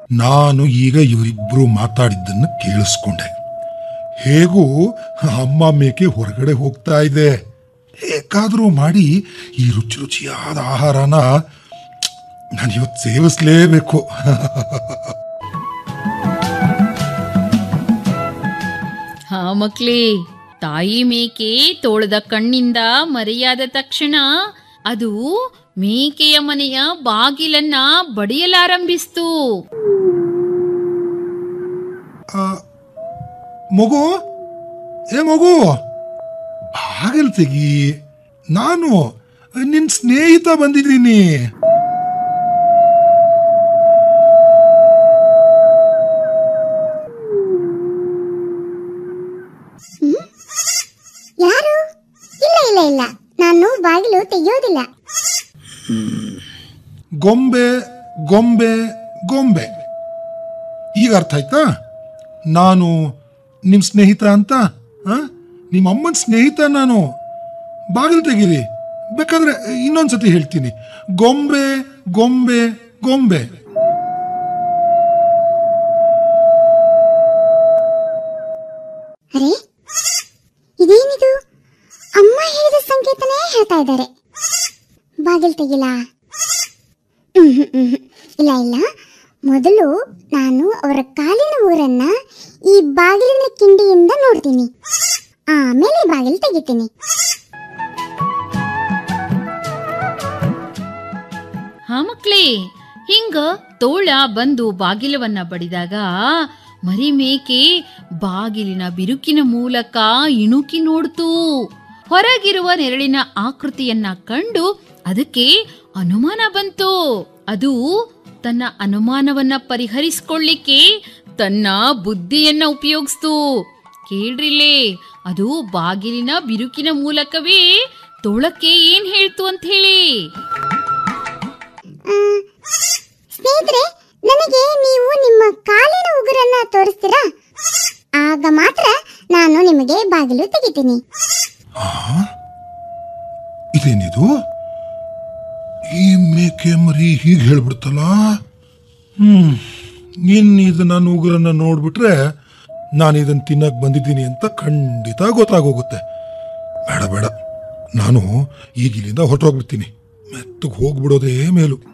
ನಾನು ಈಗ ಇವರಿಬ್ರು ಮಾತಾಡಿದ್ದನ್ನು ಕೇಳಿಸ್ಕೊಂಡೆ ಹೇಗೂ ಅಮ್ಮ ಮೇಕೆ ಹೊರಗಡೆ ಹೋಗ್ತಾ ಇದೆ ಹೇಗಾದರೂ ಮಾಡಿ ಈ ರುಚಿ ರುಚಿಯಾದ ಆಹಾರನ ನಾನು ಇವತ್ತು ಸೇವಿಸ್ಲೇಬೇಕು ಹಾ ಮಕ್ಳೇ ತಾಯಿ ಮೇಕೆ ತೋಳದ ಕಣ್ಣಿಂದ ಮರೆಯಾದ ತಕ್ಷಣ ಅದು ಮೇಕೆಯ ಮನೆಯ ಬಾಗಿಲನ್ನ ಬಡಿಯಲಾರಂಭಿಸ್ತು ಆ, ಮಗು ಏ ಮಗು ಬಾಗಿಲು ತೆಗಿ ನಾನು ನಿನ್ ಸ್ನೇಹಿತ ಬಂದಿದ್ದೀನಿ ಯಾರು ಇಲ್ಲ ಇಲ್ಲ ಇಲ್ಲ ನಾನು ಬಾಗಿಲು ತೆಗೆಯೋದಿಲ್ಲ ಗೊಂಬೆ ಗೊಂಬೆ ಗೊಂಬೆ ಈಗ ಅರ್ಥ ಆಯ್ತಾ ನಾನು ನಿಮ್ಮ ಸ್ನೇಹಿತ ಅಂತ ಆ? ನಿಮ್ಮ ಅಮ್ಮನ ಸ್ನೇಹಿತ ನಾನು ಬಾಗಿಲು ತೆಗೀರಿ ಬೇಕಾದ್ರೆ ಇನ್ನೊಂದ್ಸತಿ ಹೇಳ್ತೀನಿ ಗೊಂಬೆ ಗೊಂಬೆ ಗೊಂಬೆ ಅರೆ ಇದೇನಿದು ಅಮ್ಮ ಹೇಳಿದ ಸಂಕೇತನೇ ಹೇಳ್ತಾ ಇದ್ದಾರೆ ಬಾಗಿಲು ತೆಗಿಲ್ಲ ಹ್ಮ್, ಹ್ಮ್, ಹ್ಮ್, ಹ್ಮ್. ಇಲ್ಲ ಇಲ್ಲ ಮೊದಲು ನಾನು ಅವರ ಕಾಲಿನ ಊರನ್ನ ಈ ಬಾಗಿಲಿನ ಕಿಂಡಿಯಿಂದ ನೋಡ್ತೀನಿ ಆಮೇಲೆ ಬಾಗಿಲು ತೆಗಿತೀನಿ ಹಾ ಮಕ್ಳೇ ಹಿಂಗ ತೋಳ ಬಂದು ಬಾಗಿಲವನ್ನ ಬಡಿದಾಗ ಮರಿ ಮೇಕೆ ಬಾಗಿಲಿನ ಬಿರುಕಿನ ಮೂಲಕ ಇಣುಕಿ ನೋಡ್ತು ಹೊರಗಿರುವ ನೆರಳಿನ ಆಕೃತಿಯನ್ನ ಕಂಡು ಅದಕ್ಕೆ ಅನುಮಾನ ಬಂತು ಅದು ತನ್ನ ಅನುಮಾನವನ್ನ ಪರಿಹರಿಸಿಕೊಳ್ಳಿಕ್ಕೆ ತನ್ನ ಬುದ್ಧಿಯನ್ನ ಉಪಯೋಗಿಸ್ತು ಕೇಳ್ರಿಲೇ ಅದು ಬಾಗಿಲಿನ ಬಿರುಕಿನ ಮೂಲಕವೇ ತೋಳಕ್ಕೆ ಏನ್ ಹೇಳ್ತು ಅಂತ ಹೇಳಿ ಆ, ಸ್ನೇಹಿತರೆ ನನಗೆ ನೀವು ನಿಮ್ಮ ಕಾಲಿನ ಉಗುರನ್ನ ತೋರಿಸ್ತೀರಾ ಆಗ ಮಾತ್ರ ನಾನು ನಿಮಗೆ ಬಾಗಿಲು ತೆಗಿತೀನಿ ಇದೇನಿದು ಈ ಮೇಕೆ ಮರಿ ಹೀಗೆ ಹೇಳ್ಬಿಡ್ತಲ್ಲ ಹ್ಮ್ ಇನ್ನು ಇದು ನಾನು ಉಗುರನ್ನ ನೋಡ್ಬಿಟ್ರೆ ನಾನು ಇದನ್ನ ತಿನ್ನಕ್ ಬಂದಿದ್ದೀನಿ ಅಂತ ಖಂಡಿತ ಗೊತ್ತಾಗೋಗುತ್ತೆ ಬೇಡ ಬೇಡ ನಾನು ಈಗ ಇಲ್ಲಿಂದ ಹೊರಟೋಗ್ಬಿಡ್ತೀನಿ ಮೆತ್ತಗೆ ಹೋಗ್ಬಿಡೋದೇ ಮೇಲು